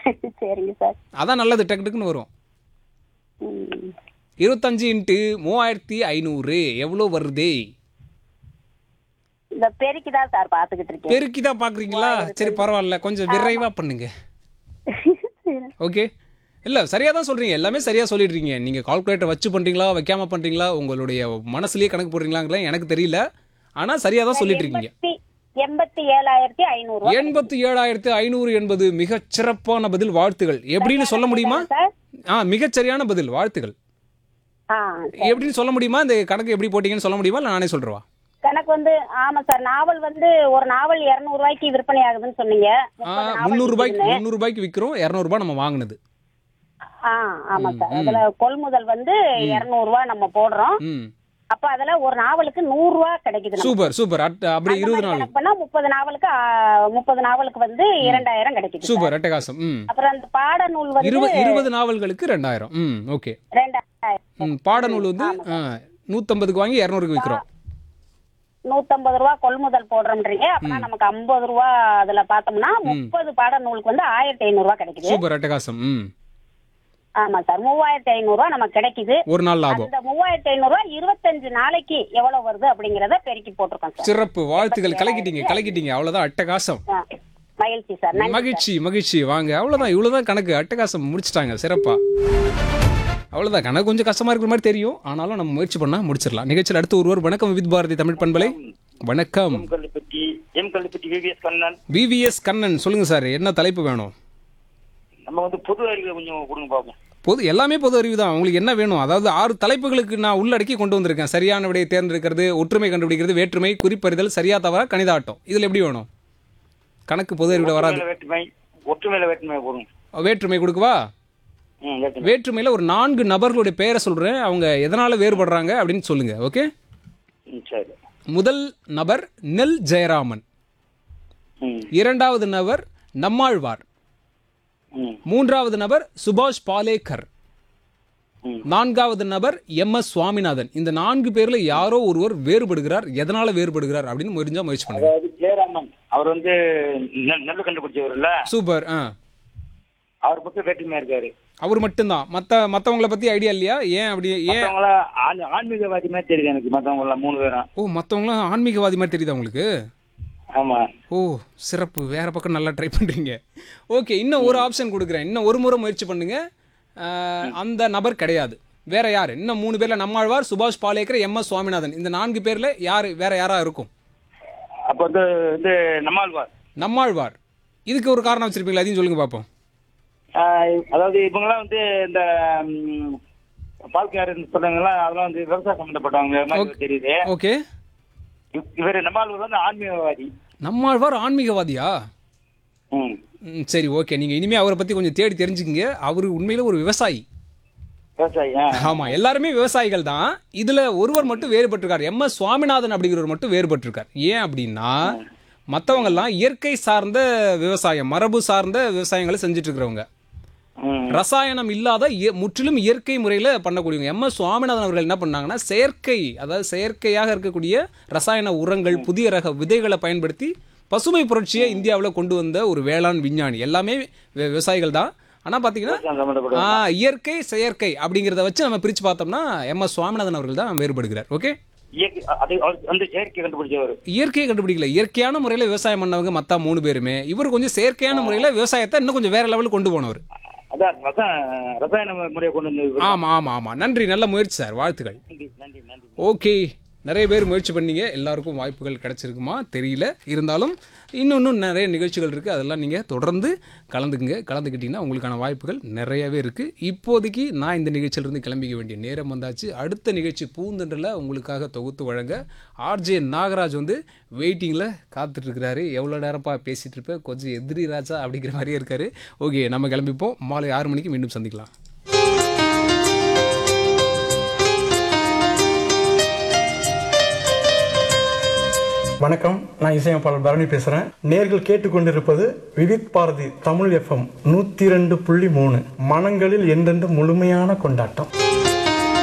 சரிங்க சார் அதான் நல்லது டக்கு டக்குன்னு வரும் ம். இருபத்தஞ்சு இன்ட்டு மூவாயிரத்தி ஐநூறு எவ்வளோ வருது இந்த பெருக்கி தான் சார் பாத்துக்கிட்டு இருக்கேன் பெருக்கி தான் பார்க்குறீங்களா சரி பரவாயில்ல கொஞ்சம் விரைவாக பண்ணுங்க சரி. ஓகே இல்லை சரியாக தான் சொல்கிறீங்க எல்லாமே சரியாக சொல்லிடுறீங்க நீங்கள் கால்குலேட்டர் வச்சு பண்ணுறீங்களா வைக்காம பண்ணுறீங்களா உங்களுடைய மனசுலயே கணக்கு போடுறீங்களாங்களா எனக்கு தெரியல ஆனால் சரியாக தான் சொல்லிட்டு இருக்கீங்க எண்பத்தி எண்பத்தி ஏழாயிரத்தி ஐநூறு ரூபாய் எண்பத்தி ஏழாயிரத்து ஐநூறு என்பது மிகச் சிறப்பான பதில் வாழ்த்துகள் எப்படின்னு சொல்ல முடியுமா சார் ஆ மிகச் சரியான பதில் வாழ்த்துகள் ஆ எப்படின்னு சொல்ல முடியுமா இந்த கணக்கு எப்படி போட்டீங்கன்னு சொல்ல முடியுமா இல்லை நானே சொல்றவா கணக்கு வந்து ஆமா சார் நாவல் வந்து ஒரு நாவல் இருநூறு ரூபாய்க்கு விற்பனை ஆகுதுன்னு சொன்னீங்க ஆ முப்பது நாவல் முந்நூறு ரூபாய்க்கு இருக்குதுன்னு. முந்நூறு ரூபாய்க்கு விற்கிறோம் இரநூறுபா நம்ம வாங்கினது ஆ ஆமா சார் அதுல கொள்முதல் வந்து இருநூறு ரூபாய் நம்ம போடுறோம் ம் அப்ப அதுல ஒரு நாவலுக்கு நூறு ரூபாய் கிடைக்குது நமக்கு. சூப்பர் சூப்பர் அட் அப்படி அந்த இருபது மாதிரி நாள் கணக்கு பண்ணா முப்பது நாவலுக்கு ஆ, முப்பது நாவலுக்கு வந்து இரண்டாயிரம் கிடைக்குது சார். சூப்பர் அட்டகாசம் ம் அப்புறம் அந்த பாடநூல் வந்து இருபது இருபது நாவல்களுக்கு ரெண்டாயிரம் ம் ஓகே ரெண்டாயிரம் ம் பாடநூல் வந்து ஆ, நூத்தம்பதுக்கு வாங்கி இரநூறுக்கு விற்கிறோம் நூத்தம்பது ரூபா கொள்முதல் போடுறோம்ன்றீங்க அப்படின்னா நமக்கு ஐம்பது ரூபா அதுல பார்த்தோம்னா முப்பது பாடநூலுக்கு வந்து ஆயிரத்தி ஐநூறு ரூபாய் கிடைக்குது சூப்பர் அட்டகாசம் ம் ஆமா சார் மூவாயிரத்தி ஐநூறு ரூபாய் நமக்கு கிடைக்குது ஒரு நாள் லாபம் அந்த மூவாயிரத்தி ஐநூறு ரூபாய் இருபத்தஞ்சு நாளைக்கு எவ்வளவு வருது அப்படிங்கறத பெருக்கி போட்டிருக்கோம் சார் சிறப்பு வாழ்த்துக்கள் கலக்கிட்டீங்க கலக்கிட்டீங்க அவ்வளவுதான் அட்டகாசம் ஆ, மகிழ்ச்சி சார் நன்றி மகிழ்ச்சி மகிழ்ச்சி வாங்க அவ்வளவுதான் இவ்வளவுதான் கணக்கு அட்டகாசம் முடிச்சிட்டாங்க சிறப்பா அவ்வளவுதான் கணக்கு கொஞ்சம் கஷ்டமா இருக்கிற மாதிரி தெரியும் ஆனாலும் நம்ம முயற்சி பண்ணா முடிச்சிடலாம் நிகழ்ச்சியில் அடுத்து ஒருவர் வணக்கம் வித் பாரதி தமிழ் பண்பலை வணக்கம் M Kalluppatti M Kalluppatti VVS Kannan VVS Kannan சொல்லுங்க சார் என்ன தலைப்பு வேணும் நம்ம வந்து பொது அறிவை கொஞ்சம் கொடுங்க பார்ப்போம் பொது எல்லாமே பொது அறிவு தான் உங்களுக்கு என்ன வேணும் அதாவது ஆறு தலைப்புகளுக்கு நான் உள்ளடக்கி கொண்டு வந்திருக்கேன் சரியான விடையை தேர்ந்தெடுக்கிறது ஒற்றுமை கண்டுபிடிக்கிறது வேற்றுமை குறிப்பறிதல் சரியா தவறா கணிதாட்டம் இதில் எப்படி வேணும் கணக்கு பொது அறிவில் வராது ஒற்றுமையில வேற்றுமை ஒற்றுமையில வேற்றுமை போடுங்க வேற்றுமை கொடுக்கவா ம் வேற்றுமை வேற்றுமையில ஒரு நான்கு நபர்களுடைய பெயரை சொல்றேன் அவங்க எதனால வேறுபடுறாங்க அப்படின்னு சொல்லுங்க ஓகே ம் சரி முதல் நபர் நெல் ஜெயராமன் ம் இரண்டாவது நபர் நம்மாழ்வார் ம் மூன்றாவது நபர் சுபாஷ் பாலேக்கர் ம். நான்காவது நபர் எம் எஸ் சுவாமிநாதன் இந்த நான்கு பேர்ல யாரோ ஒருவர் வேறுபடுகிறார் எதனால வேறுபடுகிறார் அப்படின்னு முடிஞ்சா முயற்சி பண்ணுங்க அதாவது ஜெயராமன் அவர் வந்து நெல் நெல் கண்டுபிடிச்சவர் இல்ல சூப்பர் ஆ அவர் மட்டும் வேற்றுமையா இருக்காரு அவர் மட்டும்தான் மத்த மத்தவங்கள பத்தி ஐடியா இல்லையா ஏன் அப்படி ஏன் மத்தவங்கள ஆண்- ஆன்மீகவாதி மாதிரி தெரியுது எனக்கு மத்தவங்க எல்லாம் மூணு பேரும் ஓ மத்தவங்களாம் ஆன்மீகவாதி மாதிரி தெரியுதா உங்களுக்கு ஆமா ஓ சிறப்பு வேற பக்கம் நல்லா ட்ரை பண்றீங்க ஓகே இன்னும் ஒரு ஆப்ஷன் கொடுக்குறேன் இன்னும் ஒரு முறை முயற்சி பண்ணுங்க ஆஹ், அந்த நபர் கிடையாது வேற யாரு இன்னும் மூணு பேர்ல நம்மாழ்வார் சுபாஷ் பாலேக்கர் எம் எஸ் சுவாமிநாதன் இந்த நான்கு பேர்ல யாரு வேற யாரா இருக்கும் அப்ப வந்து வந்து நம்மாழ்வார் நம்மாழ்வார் இதுக்கு ஒரு காரணம் வச்சிருப்பீங்களா அதையும் சொல்லுங்க பார்ப்போம் ஆஹ் அதாவது இவங்கெல்லாம் வந்து இந்த ம், பால்காரர் சொல்றாங்களா அதெல்லாம் வந்து விவசாயம் சம்பந்தப்பட்டவங்க மாதிரி தெரியுது ஓகே இவ- இவரு நம்மாழ்வார் வந்து ஆன்மீகவாதி நம்மாழ்வார் ஆன்மீகவாதியா ம் ம், சரி ஓகே நீங்க இனிமே அவரை பத்தி கொஞ்சம் தேடி தெரிஞ்சுக்கங்க அவரு உண்மையில ஒரு விவசாயி விவசாயி ஆ. ஆமா எல்லாருமே விவசாயிகள் தான் இதுல ஒருவர் மட்டும் வேறுபட்டிருக்கார் எம் எஸ் சுவாமிநாதன் அப்படிங்கிறவர் மட்டும் வேறுபட்டிருக்கார் ஏன் அப்படின்னா மத்தவங்க எல்லாம் இயற்கை சார்ந்த விவசாயம் மரபு சார்ந்த விவசாயங்களை செஞ்சுட்டு இருக்கிறவங்க ம் ரசாயனம் இல்லாத இய- முற்றிலும் இயற்கை முறையில் பண்ணக்கூடியவங்க எம் எஸ் சுவாமிநாதன் அவர்கள் என்ன பண்ணாங்கன்னா செயற்கை அதாவது செயற்கையாக இருக்கக்கூடிய ரசாயன உரங்கள் புதிய ரக விதைகளை பயன்படுத்தி பசுமை புரட்சியை இந்தியாவில் கொண்டு வந்த ஒரு வேளாண் விஞ்ஞானி எல்லாமே வி- விவசாயிகள் தான் ஆனால் பார்த்தீங்கன்னா விவசாயம் சம்பந்தப்பட்ட ஆ, இயற்கை செயற்கை அப்படிங்கிறத வச்சு நம்ம பிரித்து பார்த்தோம்னா எம் எஸ் சுவாமிநாதன் அவர்கள் தான் வேறுபடுகிறார் ஓகே இயற்கை அது அவர் வந்து செயற்கை கண்டுபிடிச்சவர் இயற்கையை கண்டுபிடிக்கல இயற்கையான முறையில் விவசாயம் பண்ணவங்க மற்ற மூணு பேருமே இவர் கொஞ்சம் செயற்கையான முறையில் விவசாயத்தை இன்னும் கொஞ்சம் வேற லெவலுக்கு கொண்டு போனவர் அதான் ரசாயன ரசாயன முறையை கொண்டு வந்து ஆமா ஆமா ஆமா நன்றி நல்ல முயற்சி சார் வாழ்த்துக்கள் நன்றி நன்றி நன்றி ஓகே நிறைய பேர் முயற்சி பண்ணீங்க எல்லாருக்கும் வாய்ப்புகள் கிடைச்சிருக்குமா தெரியல இருந்தாலும் இன்னும் இன்னும் நிறைய நிகழ்ச்சிகள் இருக்குது அதெல்லாம் நீங்கள் தொடர்ந்து கலந்துக்குங்க கலந்துக்கிட்டீங்கன்னா உங்களுக்கான வாய்ப்புகள் நிறையவே இருக்குது இப்போதைக்கு நான் இந்த நிகழ்ச்சியிலிருந்து கிளம்பிக்க வேண்டிய நேரம் வந்தாச்சு அடுத்த நிகழ்ச்சி பூந்தொன்றில் உங்களுக்காக தொகுத்து வழங்க ஆர்ஜே நாகராஜ் வந்து வெயிட்டிங்கில் காத்துட்ருக்கிறாரு எவ்வளோ நேரப்பா பேசிகிட்டு இருப்பேன் கொஞ்சம் எதிரி ராஜா அப்படிங்கிற மாதிரியே இருக்காரு ஓகே நம்ம கிளம்பிப்போம் மாலை ஆறு மணிக்கு மீண்டும் சந்திக்கலாம் வணக்கம் நான் இசையமைப்பாளர் பரணி பேசுறேன் நேர்கள் கேட்டுக்கொண்டிருப்பது விவித் பாரதி தமிழ் எஃப்எம் நூத்தி ரெண்டு புள்ளி மூணு மனங்களில் என்றென்று முழுமையான கொண்டாட்டம்